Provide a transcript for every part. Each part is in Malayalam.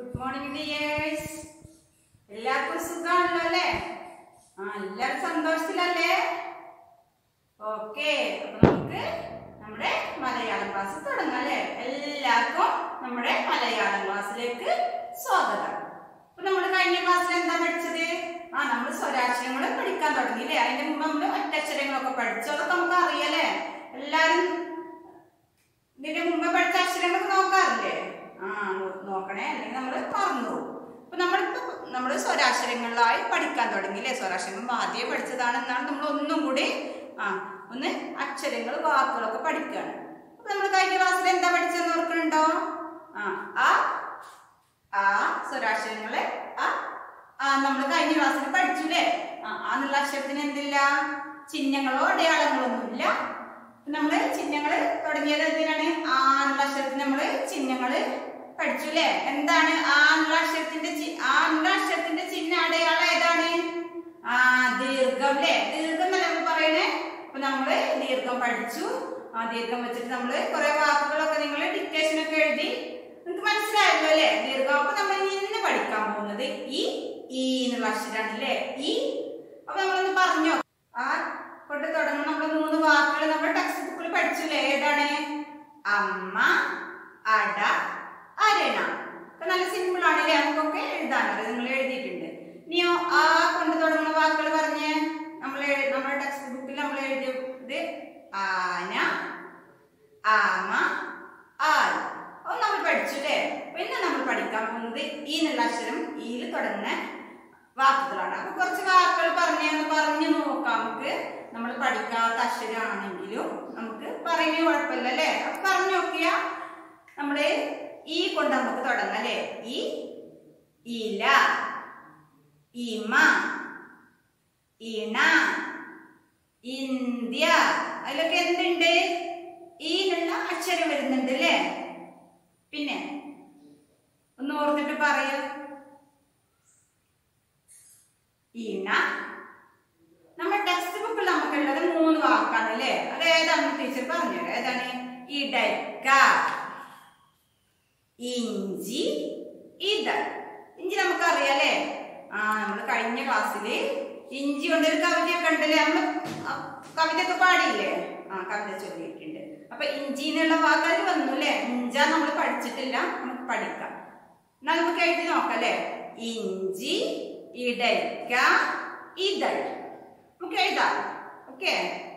ഗുഡ് മോർണിംഗ് ഡിയേഴ്സ് എല്ലാവർക്കും സുഖമാണല്ലോ അല്ലേ ആ എല്ലാവരും സന്തോഷത്തിലല്ലേ ഓക്കെ അപ്പൊ നമുക്ക് നമ്മുടെ മലയാളം ക്ലാസ് തുടങ്ങാം അല്ലേ എല്ലാവർക്കും നമ്മുടെ മലയാളം ക്ലാസ്സിലേക്ക് സ്വാഗതം അപ്പൊ നമ്മൾ കഴിഞ്ഞ ക്ലാസ്സിൽ എന്താ പഠിച്ചത് ആ നമ്മൾ സ്വരാക്ഷരങ്ങൾ പഠിക്കാൻ തുടങ്ങി അല്ലേ അതിന്റെ മുമ്പ് നമ്മൾ ഒറ്റക്ഷരങ്ങളൊക്കെ പഠിച്ചു അതൊക്കെ നമുക്ക് അറിയാലേ എല്ലാരും ഇതിന്റെ മുമ്പ് പഠിച്ച അക്ഷരങ്ങളൊക്കെ നോക്കാറില്ലേ ആ നോ- നോക്കണേ അല്ലെങ്കിൽ നമ്മൾ മറന്നു പോകും അപ്പൊ നമ്മളിപ്പോ നമ്മൾ സ്വരാക്ഷരങ്ങളിലായി പഠിക്കാൻ തുടങ്ങി അല്ലേ സ്വരാക്ഷരങ്ങൾ ആദ്യം പഠിച്ചതാണ് എന്നാണ് നമ്മൾ ഒന്നും കൂടി ആ ഒന്ന് അക്ഷരങ്ങൾ വാക്കുകളൊക്കെ പഠിക്കുകയാണ് അപ്പൊ നമ്മൾ കഴിഞ്ഞ ക്ലാസ്സിൽ എന്താ പഠിച്ചതെന്ന് ഓർക്കുന്നുണ്ടോ ആ ആ ആ സ്വരാക്ഷരങ്ങളെ ആ ആ നമ്മൾ കഴിഞ്ഞ ക്ലാസ്സിൽ പഠിച്ചുല്ലേ ആ ആ എന്നുള്ള അക്ഷരത്തിന് എന്തില്ല ചിഹ്നങ്ങളോ അടയാളങ്ങളോ ഒന്നുമില്ല നമ്മള് ചിഹ്നങ്ങള് തുടങ്ങിയത് എന്തിനാണ് ആ എന്നുള്ള അക്ഷരത്തിന് നമ്മള് ചിഹ്നങ്ങള് പഠിച്ചു അല്ലേ എന്താണ് ആ എന്നുള്ള അക്ഷരത്തിന്റെ ചി- ആ എന്നുള്ള അക്ഷരത്തിന്റെ ചിഹ്ന അടയാളം ഏതാണ് ആ ദീർഘം അല്ലേ ദീർഘം എന്നല്ല നമ്മൾ പറയണേ അപ്പൊ നമ്മള് ദീർഘം പഠിച്ചു ആ ദീർഘം വെച്ചിട്ട് നമ്മള് കുറെ വാക്കുകളൊക്കെ നിങ്ങൾ ഡിക്റ്റേഷൻ ഒക്കെ എഴുതി നിങ്ങൾക്ക് മനസ്സിലായല്ലോ അല്ലേ ദീർഘം അപ്പൊ നമ്മൾ ഇന്ന് പഠിക്കാൻ പോകുന്നത് ഈ ഈ എന്നുള്ള അക്ഷരമാണ് അല്ലേ ഈ അപ്പൊ നമ്മളൊന്ന് പറഞ്ഞോ ആ കൊണ്ട് തുടങ്ങുന്ന നമ്മൾ മൂന്ന് വാക്കുകൾ നമ്മൾ ടെക്സ്റ്റ് ബുക്കിൽ പഠിച്ചില്ലേ ഏതാണ് അമ്മ അട അരണ ഒക്കെ നല്ല സിമ്പിൾ ആണ് അല്ലേ നമുക്കൊക്കെ എഴുതാനത് നിങ്ങൾ എഴുതിയിട്ടുണ്ട് ഇനിയോ ആ കൊണ്ട് തുടങ്ങുന്ന വാക്കുകൾ പറഞ്ഞ് നമ്മൾ എഴു- നമ്മുടെ ടെക്സ്റ്റ് ബുക്കിൽ നമ്മൾ എഴുതിയത് ആന ആമ ആൽ അത് നമ്മൾ പഠിച്ചു അല്ലേ പിന്നെ നമ്മൾ പഠിക്കാൻ പോകുന്നത് ഈ എന്നുള്ള അക്ഷരം ഈയിൽ തുടങ്ങുന്ന വാക്കുകളാണ് അപ്പൊ കുറച്ച് വാക്കുകൾ പറഞ്ഞു പറഞ്ഞു നോക്കാം നമുക്ക് നമ്മൾ പഠിക്കാത്ത അക്ഷരമാണെങ്കിലും നമുക്ക് പറയുന്നത് കുഴപ്പമില്ല അല്ലേ അപ്പൊ പറഞ്ഞു നോക്കിയാ നമ്മള് ഈ കൊണ്ട് നമുക്ക് തുടങ്ങാം അല്ലേ ഈ ഇല ഇമ ഇണ ഇന്ത്യ അതിലൊക്കെ എന്തുണ്ട് ഈ എന്നുള്ള അക്ഷരം വരുന്നുണ്ട് അല്ലേ പിന്നെ ഒന്ന് ഓർത്തിട്ട് പറയൂ ഇണ നമ്മുടെ ടെക്സ്റ്റ് ബുക്കിൽ നമുക്കുള്ളത് മൂന്ന് വാക്കാണ് അല്ലേ അത് ഏതാണെന്ന് ടീച്ചർ പറഞ്ഞുതരാം ഏതാണ് ഇടയ്ക്ക ഇഞ്ചി ഇതൾ ഇഞ്ചി നമുക്കറിയാം അല്ലേ ആ നമ്മൾ കഴിഞ്ഞ ക്ലാസ്സില് ഇഞ്ചി കൊണ്ട് ഒരു കവിതയൊക്കെ ഉണ്ടല്ലേ നമ്മള് ആ കവിതയൊക്കെ പാടിയില്ലേ ആ കവിത ചൊല്ലിയിട്ടുണ്ട് അപ്പൊ ഇഞ്ചി എന്നുള്ള വാക്കാൽ വന്നു അല്ലേ ഇഞ്ച നമ്മൾ പഠിച്ചിട്ടില്ല നമുക്ക് പഠിക്കാം എന്നാ നമുക്ക് എഴുതി നോക്കാം അല്ലേ ഇഞ്ചി ഇടയ്ക്ക ഇതൾ നമുക്ക് എഴുതാം ഓക്കെ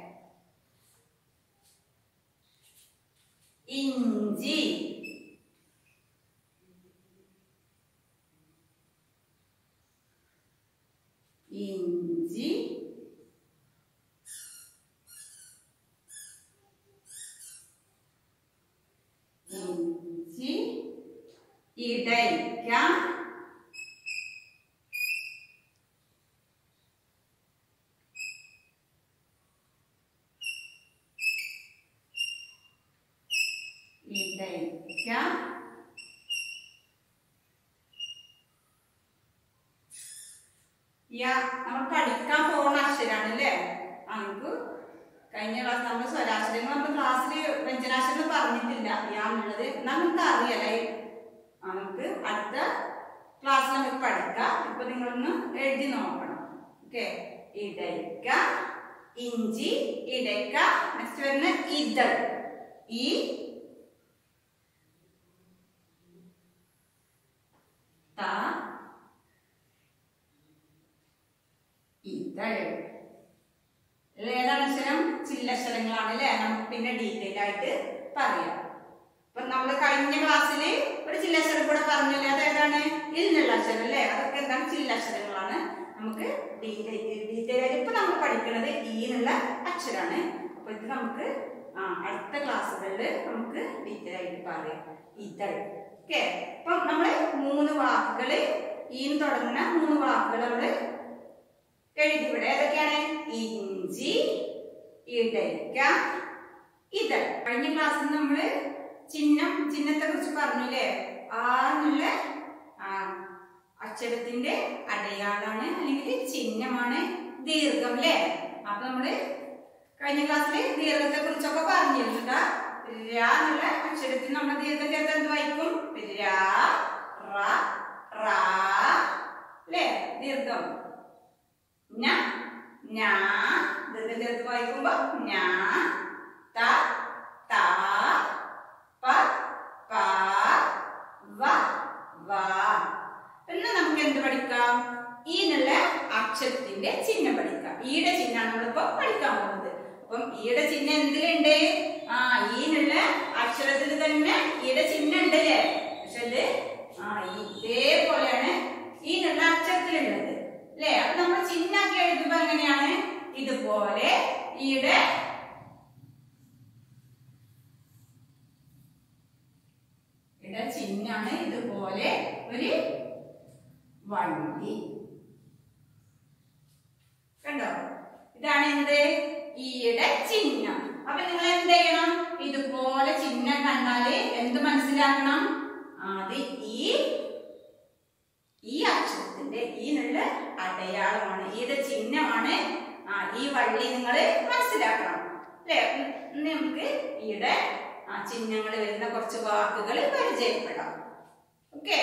ഇഞ്ചി ഇഞ്ചി ഇഞ്ചി ഇടയ്ക്ക ഇടയ്ക്ക യ നമ്മൾ പഠിക്കാൻ പോകുന്ന അക്ഷരാണ് അല്ലേ ആ നമുക്ക് കഴിഞ്ഞ ക്ലാസ് നമ്മൾ സ്വരാക്ഷരങ്ങൾ നമ്മൾ ക്ലാസ്സിൽ വ്യഞ്ജനാക്ഷരങ്ങൾ പറഞ്ഞിട്ടില്ല യാ എന്നുള്ളത് എന്നാൽ നമുക്ക് അറിയാലേ ആ നമുക്ക് അടുത്ത ക്ലാസ്സിൽ നമുക്ക് പഠിക്കാം ഇപ്പൊ നിങ്ങളൊന്ന് എഴുതി നോക്കണം ഓക്കെ ഇടയ്ക്ക ഇഞ്ചി ഇടയ്ക്ക നെക്സ്റ്റ് വരുന്ന ഇതൾ ഈ ത ഇതൾ ഇതിൽ ഏതാണ് അക്ഷരം ചില്ലക്ഷരങ്ങളാണ് അല്ലേ നമുക്ക് പിന്നെ ഡീറ്റെയിൽ ആയിട്ട് പറയാം അപ്പൊ നമ്മൾ കഴിഞ്ഞ ക്ലാസ്സിൽ ഒരു ചില്ലക്ഷരം കൂടെ പറഞ്ഞില്ലേ അത് ഏതാണ് ഇതിനുള്ള അക്ഷരം അല്ലേ അതൊക്കെ എന്താണ് ചില്ലക്ഷരങ്ങളാണ് നമുക്ക് ഡീറ്റെയിൽ ആയിട്ട് ഇപ്പൊ നമ്മൾ പഠിക്കുന്നത് ഈ എന്നുള്ള അക്ഷരമാണ് അപ്പൊ ഇത് നമുക്ക് ആ അടുത്ത ക്ലാസ്സുകളിൽ നമുക്ക് ഡീറ്റെയിൽ ആയിട്ട് പറയാം ഇതൾ ഓക്കെ അപ്പം നമ്മള് മൂന്ന് വാക്കുകള് ഈന്ന് തുടങ്ങുന്ന മൂന്ന് വാക്കുകൾ നമ്മള് എഴുതി ഇവിടെ ഏതൊക്കെയാണ് ഇഞ്ചി ഇടയ്ക്ക ഇതൾ കഴിഞ്ഞ ക്ലാസ്സിൽ നമ്മള് ചിഹ്നം ചിഹ്നത്തെ കുറിച്ച് പറഞ്ഞില്ലേ ആ എന്നുള്ള ആ അക്ഷരത്തിന്റെ അടയാളാണ് അല്ലെങ്കിൽ ചിഹ്നമാണ് ദീർഘം അല്ലേ അപ്പൊ നമ്മള് കഴിഞ്ഞ ക്ലാസ്സിൽ ദീർഘത്തെ കുറിച്ചൊക്കെ പറഞ്ഞിട്ടുണ്ട് രാ എന്നുള്ള അക്ഷരത്തിൽ നമ്മൾ ദീർഘം ചേർത്ത് എന്ത് വായിക്കും രാ റ വായിക്കും ഞ ഞാ ഇതിന്റെ ചേർത്ത് വായിക്കുമ്പോ ഞാ ത ത പ പ വ വ പിന്നെ നമുക്ക് എന്ത് പഠിക്കാം ഈനുള്ള അക്ഷരത്തിന്റെ ചിഹ്നം പഠിക്കാം ഈയുടെ ചിഹ്നമാണ് നമ്മളിപ്പോ പഠിക്കാൻ പോകുന്നത് അപ്പം ഈയുടെ ചിഹ്നം എന്തിലുണ്ട് ആ ഈനുള്ള അക്ഷരത്തിൽ തന്നെ ഈയുടെ ചിഹ്നം ഉണ്ട് അല്ലേ പക്ഷെ അത് ആ ഈ ഇതേപോലെയാണ് ഈനുള്ള അക്ഷരത്തിലുള്ളത് അല്ലേ അപ്പൊ നമ്മൾ ചിഹ്നമൊക്കെ എഴുതുമ്പോ എങ്ങനെയാണ് ഇതുപോലെ ഈയുടെ ഇവിടെ ചിഹ്നാണ് ഇതുപോലെ ഒരു വണ്ടി കണ്ടോ ഇതാണ് എന്ത് ഈയുടെ ചിഹ്നം അപ്പൊ നിങ്ങൾ എന്ത് ചെയ്യണം ഇതുപോലെ ചിഹ്നം കണ്ടാല് എന്ത് മനസ്സിലാക്കണം അത് ഈ ഈ അക്ഷരത്തിന്റെ ഈ എന്നുള്ള അടയാളമാണ് ഈയുടെ ചിഹ്നമാണ് ആ ഈ വള്ളി നിങ്ങൾ മനസ്സിലാക്കണം അല്ലെ നമുക്ക് ഈയുടെ ആ ചിഹ്നങ്ങൾ വരുന്ന കുറച്ച് വാക്കുകൾ പരിചയപ്പെടാം ഓക്കെ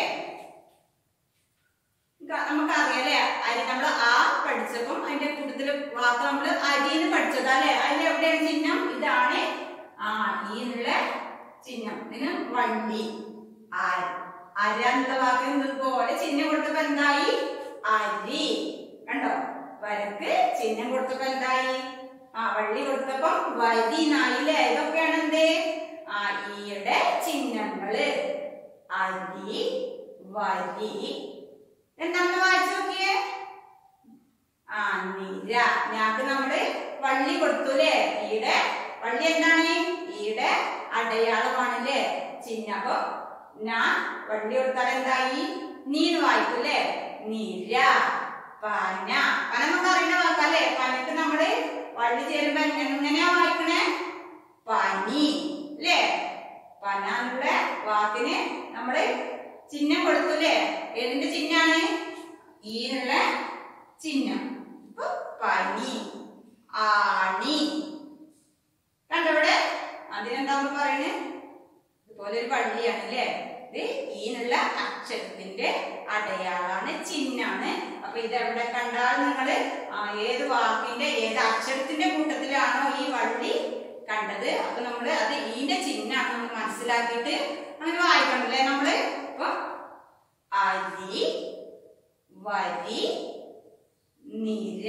നമുക്കറിയാം അല്ലെ അരി നമ്മൾ ആ പഠിച്ചപ്പം അതിന്റെ കൂട്ടത്തിൽ വാക്ക് നമ്മൾ അരിന്ന് പഠിച്ചതാ അല്ലെ അതിൽ എവിടെയാണ് ചിഹ്നം ഇതാണ് ആ ഈ എന്നുള്ള ചിഹ്നം ഇതിന് വണ്ടി അര അര എന്നുള്ള വാക്ക് ഇതുപോലെ ചിഹ്നം കൊടുത്തപ്പോ എന്തായി അരി കണ്ടോ വരക്ക് ചിഹ്നം കൊടുത്തപ്പോ എന്തായി ആ വള്ളി കൊടുത്തപ്പോ വരി നായില്ലേ ഇതൊക്കെയാണ് എന്ത് ആ ഈയുടെ ചിഹ്നങ്ങള് അരി വരി എന്താണെന്ന് വായിച്ചു നോക്കിയേ ആ നിര ഞാക്ക് നമ്മള് വള്ളി കൊടുത്തു അല്ലേ ഈയുടെ വള്ളി എന്താണ് ഈയുടെ അടയാളമാണല്ലേ ചിഹ്നം അപ്പൊ ഞാൻ വള്ളി കൊടുത്താൽ എന്തായി നീന്ന് വായിക്കും അല്ലേ നിര പന പന നമുക്ക് അറിയുന്ന വാക്കല്ലേ പനക്ക് നമ്മള് വള്ളി ചേരുമ്പോ എങ്ങനെയാ വായിക്കണേ പനി അല്ലേ പന എന്നുള്ള വാക്കിന് നമ്മള് ചിഹ്നം കൊടുത്തു അല്ലേ ഏതിന്റെ ചിഹ്നാണ് ഈനുള്ള ചിഹ്നം ഇപ്പൊ പനി ആണി കണ്ടവിടെ അതിനെന്താ നമ്മൾ പറയുന്നത് ഇതുപോലെ ഒരു വള്ളിയാണ് അല്ലേ ഇത് ഈനുള്ള അക്ഷരത്തിന്റെ അടയാളാണ് ചിഹ്നാണ് അപ്പൊ ഇത് എവിടെ കണ്ടാൽ നിങ്ങൾ ഏത് വാക്കിന്റെ ഏത് അക്ഷരത്തിന്റെ കൂട്ടത്തിലാണോ ഈ വള്ളി കണ്ടത് അപ്പൊ നമ്മൾ അത് ഈന്റെ ചിഹ്നാണ് നമ്മൾ മനസ്സിലാക്കിയിട്ട് അങ്ങനെ വായിക്കണം അല്ലേ നമ്മള് ഇപ്പൊ അരി വരി നിര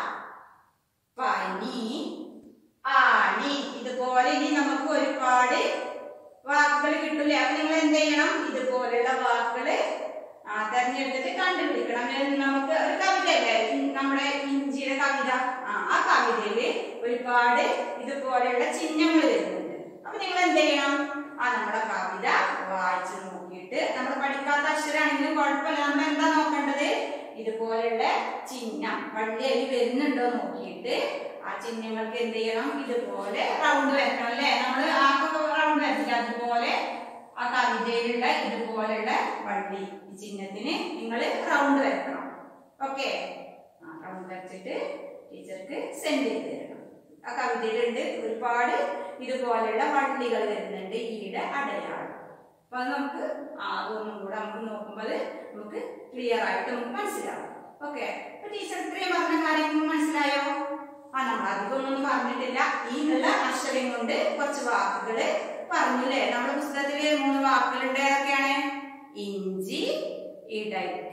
പനി ആണി ഇതുപോലെ ഇനി നമുക്ക് ഒരുപാട് വാക്കുകൾ കിട്ടൂലേ അപ്പൊ നിങ്ങൾ എന്ത് ചെയ്യണം ഇതുപോലെയുള്ള വാക്കുകള് ആ തെരഞ്ഞെടുത്തിട്ട് കണ്ടുപിടിക്കണം ഇത് നമുക്ക് ഒരു കവിതയല്ലേ ഇൻ- നമ്മുടെ ഇഞ്ചിയുടെ കവിത ആ ആ കവിതയില് ഒരുപാട് ഇതുപോലെയുള്ള ചിഹ്നങ്ങൾ വരുന്നുണ്ട് അപ്പൊ നിങ്ങൾ എന്ത് ചെയ്യണം ആ നമ്മുടെ കവിത വായിച്ചു നോക്കിയിട്ട് നമ്മൾ പഠിക്കാത്ത അക്ഷരാണെങ്കിലും കുഴപ്പമില്ല നമ്മൾ എന്താ നോക്കേണ്ടത് ഇതുപോലെയുള്ള ചിഹ്നം വള്ളിയിൽ വരുന്നുണ്ടോ നോക്കിയിട്ട് ആ ചിഹ്നങ്ങൾക്ക് എന്ത് ചെയ്യണം ഇതുപോലെ റൗണ്ട് വരക്കണം അല്ലേ നമ്മൾ ആക്കൊക്കെ റൗണ്ട് വരച്ചില്ല അതുപോലെ ആ കവിതയിലുള്ള ഇതുപോലെയുള്ള വള്ളി ഈ ചിഹ്നത്തിന് നിങ്ങൾ റൗണ്ട് വരക്കണം ഓക്കെ ആ റൗണ്ട് വരച്ചിട്ട് ടീച്ചർക്ക് സെൻഡ് ചെയ്ത് തരണം ആ കവിതയിലുണ്ട് ഒരുപാട് ഇതുപോലെയുള്ള വള്ളികൾ വരുന്നുണ്ട് ഈയുടെ അടയാളം അപ്പൊ അത് നമുക്ക് ആ അതൊന്നും കൂടെ നമുക്ക് നോക്കുമ്പോൾ നമുക്ക് ക്ലിയർ ആയിട്ട് നമുക്ക് മനസ്സിലാവും ഓക്കെ അപ്പൊ ടീച്ചർ ഇത്രയും പറഞ്ഞ കാര്യങ്ങൾ മനസ്സിലായോ ആ നമ്മൾ അധികം ഒന്നും പറഞ്ഞിട്ടില്ല ഈ എന്നുള്ള അക്ഷരം കൊണ്ട് കുറച്ച് വാക്കുകൾ പറഞ്ഞില്ലേ നമ്മുടെ പുസ്തകത്തില് മൂന്ന് വാക്കുകളുണ്ട് ഏതൊക്കെയാണ് ഇഞ്ചി ഇടയ്ക്ക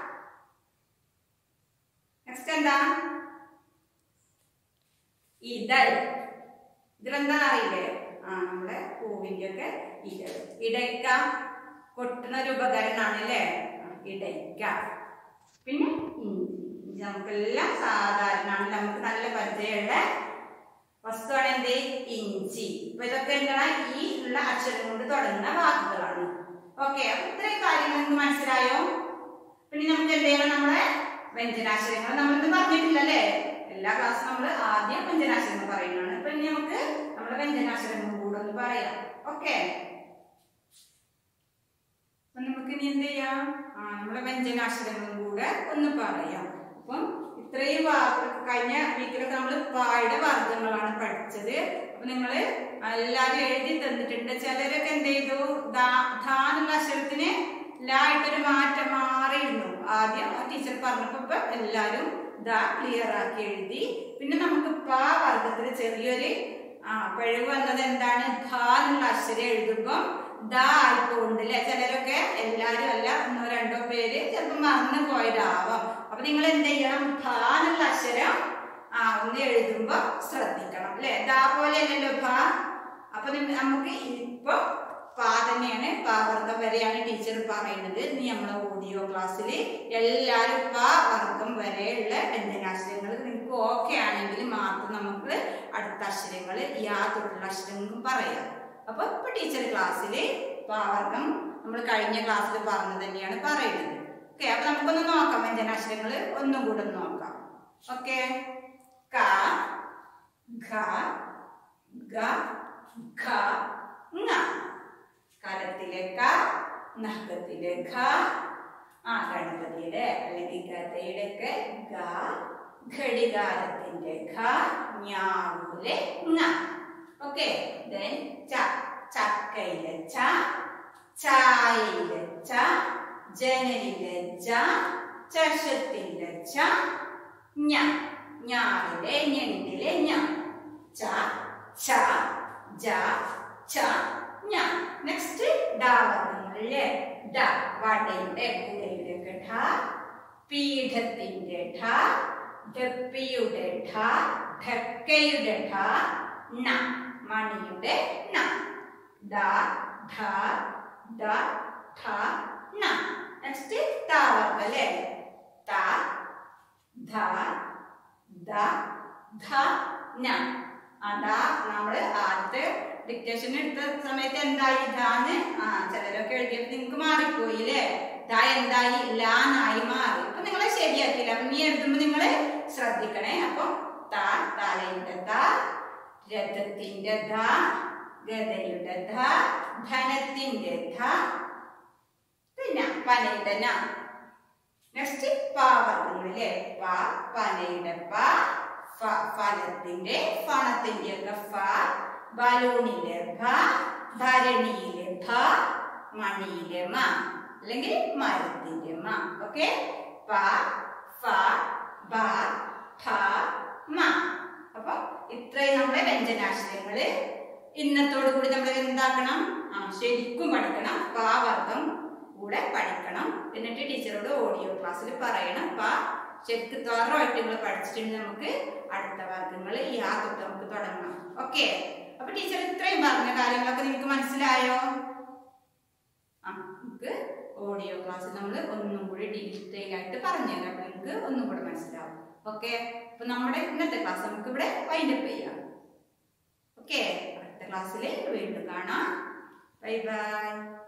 നെക്സ്റ്റ് എന്താ ഇതൾ ഇതിലെന്താ അറിയില്ലേ ആ നമ്മുടെ പൂവിന്റെ ഒക്കെ ഇതൾ ഇടയ്ക്ക കൊട്ടുന്ന ഒരു ഉപകരണമാണ് അല്ലേ ആ, ഇടയ്ക്ക പിന്നെ ഇഞ്ചി ഇഞ്ചി നമുക്കെല്ലാം സാധാരണ ആണ് നമുക്ക് നല്ല പരിചയമുള്ള വസ്തുവാണ് എന്ത് ഇഞ്ചി അപ്പൊ ഇതൊക്കെ എന്താണ് ഈ ഉള്ള അക്ഷരം കൊണ്ട് തുടങ്ങുന്ന വാക്കുകളാണ് ഓക്കെ അപ്പൊ ഇത്രയും കാര്യങ്ങൾ നിങ്ങൾക്ക് മനസ്സിലായോ പിന്നെ നമുക്ക് എന്ത് ചെയ്യണം നമ്മളെ വ്യഞ്ജനാക്ഷരങ്ങൾ നമ്മളിന്ന് പറഞ്ഞിട്ടില്ലല്ലേ എല്ലാ ക്ലാസ്സും നമ്മൾ ആദ്യം വ്യഞ്ജനാക്ഷരങ്ങൾ പറയുന്നതാണ് അപ്പൊ ഇനി നമുക്ക് നമ്മുടെ വ്യഞ്ജനാക്ഷരങ്ങൾ കൂടെ ഒന്ന് പറയാം ഓക്കെ അപ്പൊ നമുക്ക് ഇനി എന്ത് ചെയ്യാം ആ നമ്മുടെ വ്യഞ്ജനാക്ഷരങ്ങളും കൂടെ ഒന്ന് പറയാം അപ്പം ഇത്രയും വാക്ക് കഴിഞ്ഞ വീക്കിലൊക്കെ നമ്മൾ പായുടെ വർഗങ്ങളാണ് പഠിച്ചത് അപ്പൊ നിങ്ങള് എല്ലാരും എഴുതി തന്നിട്ടുണ്ട് ചിലരൊക്കെ എന്ത് ചെയ്തു ദാ- ധാ എന്നുള്ള അക്ഷരത്തിന് ലാ ഇട്ടൊരു മാറ്റം മാറിയിരുന്നു ആ ആദ്യം ടീച്ചർ പറഞ്ഞപ്പോ ഇപ്പൊ എല്ലാരും ദാ ക്ലിയർ ആക്കി എഴുതി പിന്നെ നമുക്ക് പാ വർഗത്തിൽ ചെറിയൊരു ആ പിഴവ് വന്നത് എന്താണ് ധ എന്നുള്ള അക്ഷരം എഴുതുമ്പോൾ ദ ആയിപ്പോണ്ട് അല്ലെ ചിലരൊക്കെ എല്ലാരും അല്ല ഒന്നോ രണ്ടോ പേര് ചിലപ്പോൾ മറന്നു പോയതാവാം അപ്പൊ നിങ്ങൾ എന്ത് ചെയ്യണം ധ എന്നുള്ള അക്ഷരം ആ ഒന്ന് എഴുതുമ്പോ ശ്രദ്ധിക്കണം അല്ലെ ദാ പോലെ അല്ലല്ലോ ഭ അപ്പൊ നിങ്ങ- നമുക്ക് ഇപ്പൊ പാ തന്നെയാണ് പാവർഗം വരെയാണ് ടീച്ചർ പറയുന്നത് ഇനി നമ്മളെ ഓഡിയോ ക്ലാസ്സിൽ എല്ലാവരും പാ വർഗം വരെയുള്ള വ്യഞ്ജനാക്ഷരങ്ങൾ നിങ്ങൾക്ക് ഓക്കെ ആണെങ്കിൽ മാത്രം നമുക്ക് അടുത്ത അക്ഷരങ്ങൾ യാതൊരുള്ള അക്ഷരങ്ങളും പറയാം അപ്പൊ ഇപ്പൊ ടീച്ചർ ക്ലാസ്സിൽ പാവർഗം നമ്മൾ കഴിഞ്ഞ ക്ലാസ്സിൽ പറഞ്ഞത് തന്നെയാണ് പറയുന്നത് ഓക്കെ അപ്പൊ നമുക്കൊന്ന് നോക്കാം വ്യഞ്ജനാക്ഷരങ്ങൾ ഒന്നും കൂടെ ഒന്ന് നോക്കാം ഓക്കെ ക ഘ ഗ ഘ ങ കലത്തിലെ ക നഖത്തിലെ ഘ ആ ഗണപതിയുടെ അല്ലെങ്കിൽ ഗതയുടെ ഒക്കെ ഗ ഘടികാരത്തിന്റെ ഘ ഞാവൂലെ ങ ഓക്കെ ദെൻ ച ചക്കയിലെ ച ചായയിലെ ച ജനലിലെ ജ ചഷത്തിന്റെ ച ഞ ഞാറിലെ ഞണ്ടിലെ ഞ ച ഛ ജ ഛ ഞ നെക്സ്റ്റ് ഡ വർണ്ണങ്ങളിലെ ഡ വടയുടെ കുടയുടെ ഒക്കെ ഠ പീഠത്തിന്റെ ഠ ഡപ്പിയുടെ ഠ ധക്കയുടെ ഠ ണ മണിയുടെ ണ ഡ ഠ ഡ ഠ ണ നെക്സ്റ്റ് ത വർഗ്ഗം അല്ലേ ത ധ ദ ധ ന അതാ നമ്മള് ആദ്യത്തെ ഡിക്റ്റേഷൻ എടുത്ത സമയത്ത് എന്തായി ഇതാന്ന് ആ ചിലരൊക്കെ എഴുതിയപ്പോ നിങ്ങക്ക് മാറിപ്പോയില്ലേ ദാ എന്തായി ലാന്നായി മാറി അപ്പൊ നിങ്ങളെ ശരിയാക്കിയില്ല അപ്പൊ നീ എഴുതുമ്പോ നിങ്ങള് ശ്രദ്ധിക്കണേ അപ്പൊ ത തലയുടെ ത രഥത്തിന്റെ ധ ഗതയുടെ ധ ധനത്തിന്റെ ധ പിന്നെ പനയുടെ ന നെക്സ്റ്റ് പാവർഗങ്ങളിലെ പ പനയുടെ പ ഫ ഫലത്തിന്റെ ഫണത്തിന്റെ ഒക്കെ ഫ ബലൂണിലെ ഭ ഭരണിയിലെ ഭ മണിയിലെ മ അല്ലെങ്കിൽ മരത്തിന്റെ മ ഓക്കെ പ ഫ ബ ഫ മ അപ്പൊ ഇത്രയും നമ്മുടെ വ്യഞ്ജനാക്ഷരങ്ങള് ഇന്നത്തോടു കൂടി നമ്മൾ എന്താക്കണം ആ ശരിക്കും പഠിക്കണം പാവർഗം കൂടെ പഠിക്കണം എന്നിട്ട് ടീച്ചറോട് ഓഡിയോ ക്ലാസ്സിൽ പറയണം പാ ശരിക്കും തോറമായിട്ട് നിങ്ങൾ പഠിച്ചിട്ടുണ്ട് നമുക്ക് അടുത്ത വർഗങ്ങൾ യാ തൊട്ട് നമുക്ക് തുടങ്ങണം ഓക്കെ അപ്പൊ ടീച്ചർ ഇത്രയും പറഞ്ഞ കാര്യങ്ങളൊക്കെ നിങ്ങൾക്ക് മനസ്സിലായോ ആ നമുക്ക് ഓഡിയോ ക്ലാസ് നമ്മൾ ഒന്നും കൂടി ഡീറ്റെയിൽ ആയിട്ട് പറഞ്ഞു തരാം അപ്പൊ നിങ്ങൾക്ക് ഒന്നും കൂടി മനസ്സിലാവും ഓക്കെ അപ്പൊ നമ്മുടെ ഇന്നത്തെ ക്ലാസ് നമുക്ക് ഇവിടെ വൈൻഡപ്പ് ചെയ്യാം ഓക്കെ അടുത്ത ക്ലാസ്സിൽ വീണ്ടും കാണാം ബൈ ബൈ